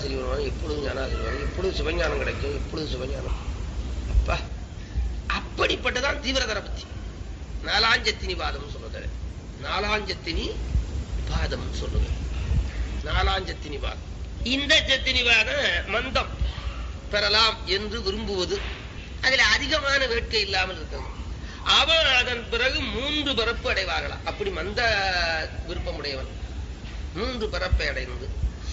ஞானாசிரியர் வருவாங்க எப்பொழுது ஞானாசிரியர் வருவாங்க எப்பொழுது சிவஞானம் கிடைக்கும் எப்பொழுது சிவஞானம் அப்பா அப்படிப்பட்டதான் தீவிரதர பத்தி நாலாஞ்சத்தினி பாதம் சொல்லுது நாலாஞ்சத்தினி பாதம் சொல்லுங்க நாலாஞ்சத்தினி பாதம் இந்த ஜத்தினி பாதம் மந்தம் பெறலாம் என்று விரும்புவது அதுல அதிகமான வேட்கை இல்லாமல் இருக்கிறது அவன் அதன் பிறகு மூன்று பிறப்பு அடைவார்களாம் அப்படி மந்த விருப்பமுடையவன் மூன்று பிறப்பை அடைந்து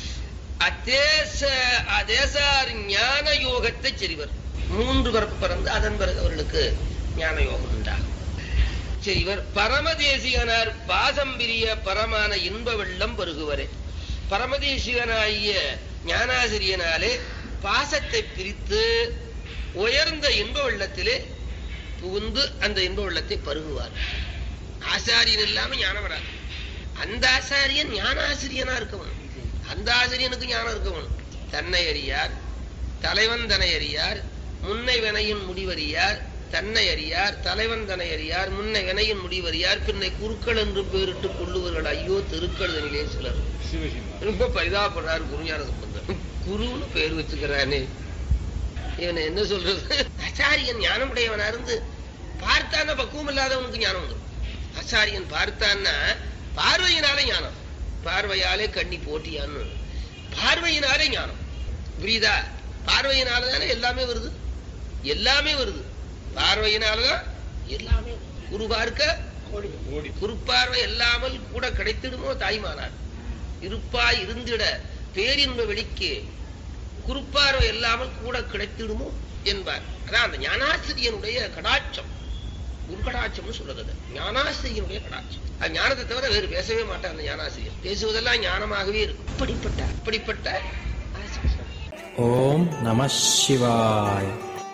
அதேச அதேசார் ஞான யோகத்தை செறிவர் மூன்று பிறப்பு பிறந்து அதன் பிறகு அவர்களுக்கு ஞான யோகம் உண்டாகும் செய்வர் பரமதேசிகனார் பாசம் பிரிய பரமான இன்ப வெள்ளம் பெருகுவரே பரமதேசிகனாகிய ஞானாசிரியனாலே பாசத்தை பிரித்து உயர்ந்த இன்ப வெள்ளத்திலே புகுந்து அந்த இன்ப வெள்ளத்தை பருகுவார் ஆசாரியன் இல்லாம ஞானம் வராது அந்த ஆசாரியன் ஞானாசிரியனா இருக்கவன் அந்த ஆசிரியனுக்கு ஞானம் இருக்கவன் தன்னை அறியார் தலைவன் தன்னை அறியார் முன்னை வினையின் முடிவறியார் தன்னை அறியார் தலைவன் தன்னை அறியார் முன்னை வினையின் முடிவறியார் பின்னை குருக்கள் என்று பேரிட்டு கொள்ளுவர்கள் ஐயோ திருக்கழுதனிலே சிலர் ரொம்ப பரிதாபப்படுறாரு குருஞான சம்பந்தர் குருன்னு பேர் வச்சுக்கிறானே இவனை என்ன சொல்றது ஆச்சாரியன் ஞானமுடையவனா இருந்து பார்த்தான்னா பக்குவம் இல்லாதவனுக்கு ஞானம் வந்துடும் ஆச்சாரியன் பார்த்தான்னா பார்வையினாலே ஞானம் பார்வையாலே கண்ணி போட்டியான்னு பார்வையினாலே ஞானம் புரியுதா பார்வையினால தானே எல்லாமே வருது எல்லாமே வருது பார்வையினாலதான் எல்லாமே வருது. குரு பார்க்க குறுப்பார்வை இல்லாமல் கூட கிடைத்திடுமோ தாய்மானார் இருப்பாய் இருந்திட பேரின்ப வெளிக்கு குறுப்பார்வை இல்லாமல் கூட கிடைத்திடுமோ என்பார் அதான் அந்த ஞானாசிரியனுடைய கடாட்சம் குருகடாட்சம்னு சொல்றது அது. ஞானாசிரியனுடைய கடாட்சம் அது ஞானத்தை தவிர வேறு பேசவே மாட்டார் அந்த ஞானாசிரியர் பேசுவதெல்லாம் ஞானமாகவே இருக்கும் அப்படிப்பட்ட அப்படிப்பட்ட ஆசிரியர். ஓம் நம சிவாய்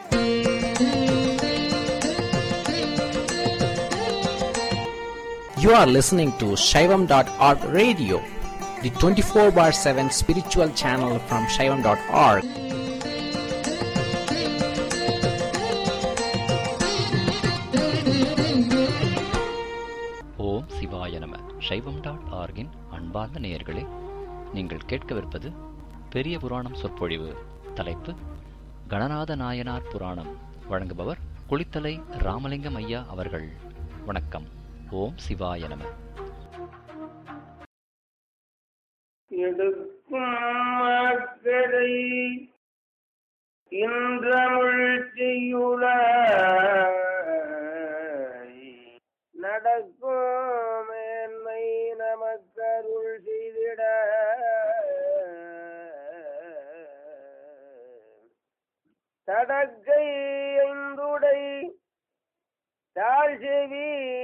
You are listening to Shaivam.org radio, the 24 bar 7 spiritual channel from Shaivam.org. ஓம் சிவாய நம சைவம் டாட் ஆர்கின் அன்பார்ந்த நேயர்களே நீங்கள் கேட்கவிருப்பது பெரிய புராணம் சொற்பொழிவு தலைப்பு கணநாத நாயனார் புராணம் வழங்குபவர் குளித்தலை ராமலிங்கம் ஐயா அவர்கள் வணக்கம் ஓம் சிவாய நம எடுக்கும் அக்கறை இன்றமுள் செய்யுள நடக்கும் மேன்மை நமக்கருள் செய்திட தடக்கை ஐந்துடை தாழ் செவி